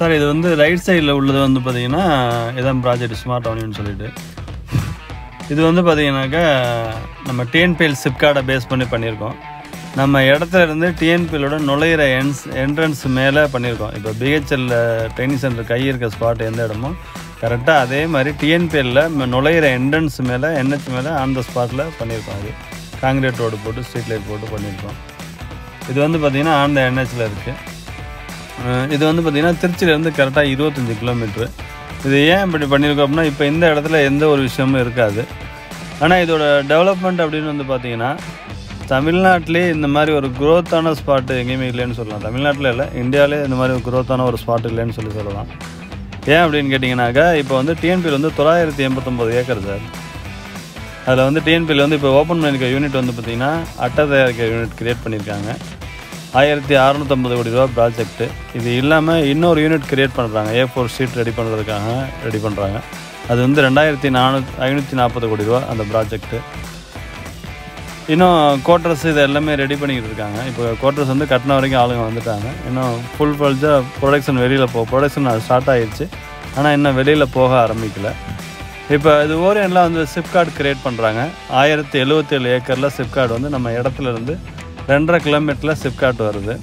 sir இது வந்து right சைடில் உள்ளது வந்து பார்த்தீங்கன்னா இதான் ப்ராஜெக்ட் ஸ்மார்ட் அவனின்னு சொல்லிட்டு இது வந்து பார்த்தீங்கன்னாக்கா நம்ம டிஎன்பிஎல் சிப்கார்டை பேஸ் பண்ணி பண்ணியிருக்கோம் நம்ம இடத்துல இருந்து டிஎன்பிஎலோட நுழையிற என்ஸ் என்ட்ரன்ஸ் மேலே பண்ணியிருக்கோம் இப்போ பிஹெச்எல்ல ட்ரைனிங் சென்டர் கை இருக்க ஸ்பாட் எந்த இடமோ கரெக்டாக அதே மாதிரி டிஎன்பிஎல்ல நுழையிற என்ட்ரன்ஸ் மேலே என்ஹெச் மேலே அந்த ஸ்பாட்டில் பண்ணியிருக்கோம் அது காங்கிரீட் ரோடு போட்டு ஸ்ட்ரீட் லைட் போட்டு பண்ணியிருக்கோம் இது வந்து பார்த்திங்கன்னா ஆன் த என்ஹெச்சில் இருக்குது அஹ் இது வந்து பார்த்திங்கன்னா திருச்சியிலேருந்து கரெக்டாக இருபத்தஞ்சி கிலோமீட்ரு இது ஏன் இப்படி பண்ணியிருக்கோம் அப்படின்னா இப்போ இந்த இடத்துல எந்த ஒரு விஷயமும் இருக்காது ஆனால் இதோட டெவலப்மெண்ட் அப்படின்னு வந்து பார்த்தீங்கன்னா தமிழ்நாட்டிலே இந்த மாதிரி ஒரு குரோத்தான ஸ்பாட்டு எங்கேயுமே இல்லைன்னு சொல்லலாம் தமிழ்நாட்டில் இல்லை இந்தியாவிலே இந்த மாதிரி ஒரு குரோத்தான ஒரு ஸ்பாட் இல்லைன்னு சொல்லி சொல்லலாம் ஏன் அப்படின்னு கேட்டிங்கனாக்கா இப்போ வந்து டிஎன்பியில் வந்து தொள்ளாயிரத்தி எண்பத்தொம்போது ஏக்கர் சார் அதில் வந்து டிஎன்பியில் வந்து இப்போ ஓப்பன் பண்ணியிருக்க யூனிட் வந்து பார்த்திங்கன்னா அட்டை தயாரிக்கிற யூனிட் கிரியேட் பண்ணியிருக்காங்க ஆயிரத்தி அறநூற்றம்பது கோடி ரூபா ப்ராஜெக்ட்டு இது இல்லாமல் இன்னொரு யூனிட் கிரியேட் பண்ணுறாங்க ஏ ஃபோர் ஷீட் ரெடி பண்ணுறதுக்காக ரெடி பண்ணுறாங்க அது வந்து ரெண்டாயிரத்தி நானூற்றி ஐநூற்றி நாற்பது கோடி ரூபா அந்த ப்ராஜெக்ட்டு இன்னும் கோட்ரஸ் இது எல்லாமே ரெடி பண்ணிக்கிட்டு இருக்காங்க இப்போ கோட்ரஸ் வந்து கட்டின வரைக்கும் ஆளுங்க வந்துட்டாங்க இன்னும் ஃபுல் ஃபல்ஜாக ப்ரொடக்ஷன் வெளியில் போ ப்ரொடக்ஷன் ஸ்டார்ட் ஆயிடுச்சு ஆனால் இன்னும் வெளியில் போக ஆரம்பிக்கல இப்போ இது ஓரியன்லாம் வந்து சிப்கார்டு கிரியேட் பண்ணுறாங்க ஆயிரத்தி எழுவத்தேழு ஏக்கரில் சிப்கார்டு வந்து நம்ம இடத்துல இருந்து ரெண்டரை கிலோமீட்டரில் சிப்காட் வருது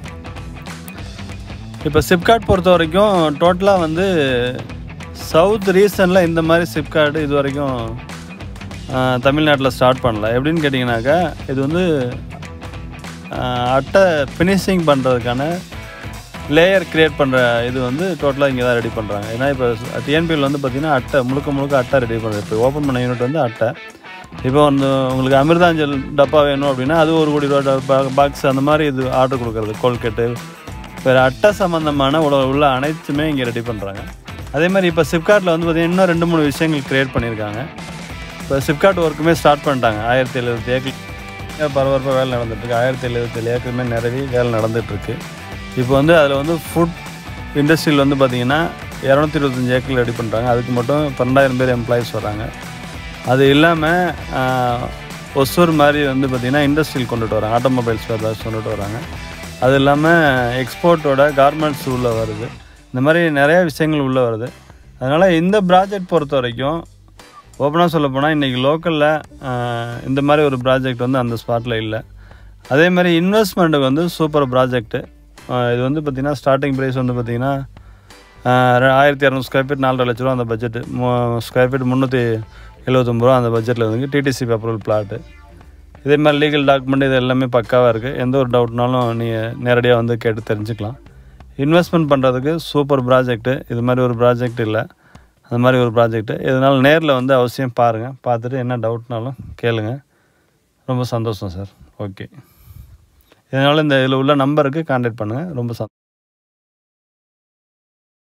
இப்போ சிப்காட் பொறுத்த வரைக்கும் டோட்டலாக வந்து சவுத் ரீசனில் இந்த மாதிரி சிப்கார்டு இது வரைக்கும் தமிழ்நாட்டில் ஸ்டார்ட் பண்ணல எப்படின்னு கேட்டிங்கனாக்கா இது வந்து ஆஹ், அட்டை ஃபினிஷிங் பண்ணுறதுக்கான லேயர் கிரியேட் பண்ணுற இது வந்து டோட்டலாக இங்கே தான் ரெடி பண்ணுறாங்க ஏன்னா இப்போ டிஎன்பிஎல் வந்து பார்த்திங்கன்னா அட்டை முழுக்க முழுக்க அட்டை ரெடி பண்ணுறது இப்போ ஓப்பன் பண்ண யூனிட் வந்து அட்டை இப்போ வந்து உங்களுக்கு அமிர்தாஞ்சல் டப்பா வேணும் அப்படின்னா அது ஒரு கோடி ரூபா பாக்ஸ் அந்த மாதிரி இது ஆர்டர் கொடுக்குறது கோல்கெட்டு வேறு அட்டை சம்மந்தமான உள்ள உள்ள அனைத்துமே இங்கே ரெடி பண்ணுறாங்க அதே மாதிரி இப்போ சிப்கார்ட்டில் வந்து பார்த்திங்கன்னா இன்னும் ரெண்டு மூணு விஷயங்கள் க்ரியேட் பண்ணியிருக்காங்க இப்போ சிப்கார்ட் ஒர்க்குமே ஸ்டார்ட் பண்ணிட்டாங்க ஆயிரத்தி எழுபத்தி ஏக்கர் பரபரப்பாக வேலை நடந்துட்டுருக்கு ஆயிரத்தி எழுபத்தேழு ஏக்கருமே நிறவி வேலை நடந்துகிட்ருக்கு இப்போ வந்து அதில் வந்து ஃபுட் இண்டஸ்ட்ரியில் வந்து பார்த்திங்கன்னா இரநூத்தி இருபத்தஞ்சி ஏக்கர் ரெடி பண்ணுறாங்க அதுக்கு மட்டும் பன்னெண்டாயிரம் பேர் எம்ப்ளாயிஸ் வராங்க அது இல்லாமல் ஒசூர் மாதிரி வந்து பார்த்திங்கன்னா இண்டஸ்ட்ரியல் கொண்டுட்டு வராங்க ஆட்டோமொபைல்ஸ் ஸ்பேர் கொண்டுட்டு வராங்க அது இல்லாமல் எக்ஸ்போர்ட்டோட கார்மெண்ட்ஸ் உள்ளே வருது இந்த மாதிரி நிறைய விஷயங்கள் உள்ளே வருது அதனால் இந்த ப்ராஜெக்ட் பொறுத்த வரைக்கும் ஓப்பனாக சொல்ல போனால் இன்றைக்கி லோக்கலில் இந்த மாதிரி ஒரு ப்ராஜெக்ட் வந்து அந்த ஸ்பாட்டில் இல்லை அதே மாதிரி இன்வெஸ்ட்மெண்ட்டுக்கு வந்து சூப்பர் ப்ராஜெக்ட்டு இது வந்து பார்த்திங்கன்னா ஸ்டார்டிங் ப்ரைஸ் வந்து பார்த்திங்கன்னா ஆயிரத்தி இரநூறு ஸ்கொயர் ஃபீட் நாலரை லட்ச ரூபா அந்த பட்ஜெட்டு ஸ்கொயர் ஃபீட் முந்நூற்றி எழுபத்தொம்பது ரூபா அந்த பட்ஜெட்டில் வந்து டிடிசி அப்ரூவல் பிளாட்டு இதே மாதிரி லீகல் டாக்குமெண்ட் இது எல்லாமே பக்காவாக இருக்குது எந்த ஒரு டவுட்னாலும் நீங்கள் நேரடியாக வந்து கேட்டு தெரிஞ்சுக்கலாம் இன்வெஸ்ட்மெண்ட் பண்ணுறதுக்கு சூப்பர் ப்ராஜெக்ட்டு இது மாதிரி ஒரு ப்ராஜெக்ட் இல்லை அந்த மாதிரி ஒரு ப்ராஜெக்ட்டு இதனால் நேரில் வந்து அவசியம் பாருங்கள் பார்த்துட்டு என்ன டவுட்னாலும் கேளுங்க ரொம்ப சந்தோஷம் சார் ஓகே இதனால் இந்த இதில் உள்ள நம்பருக்கு கான்டாக்ட் பண்ணுங்கள் ரொம்ப சந்தோஷம்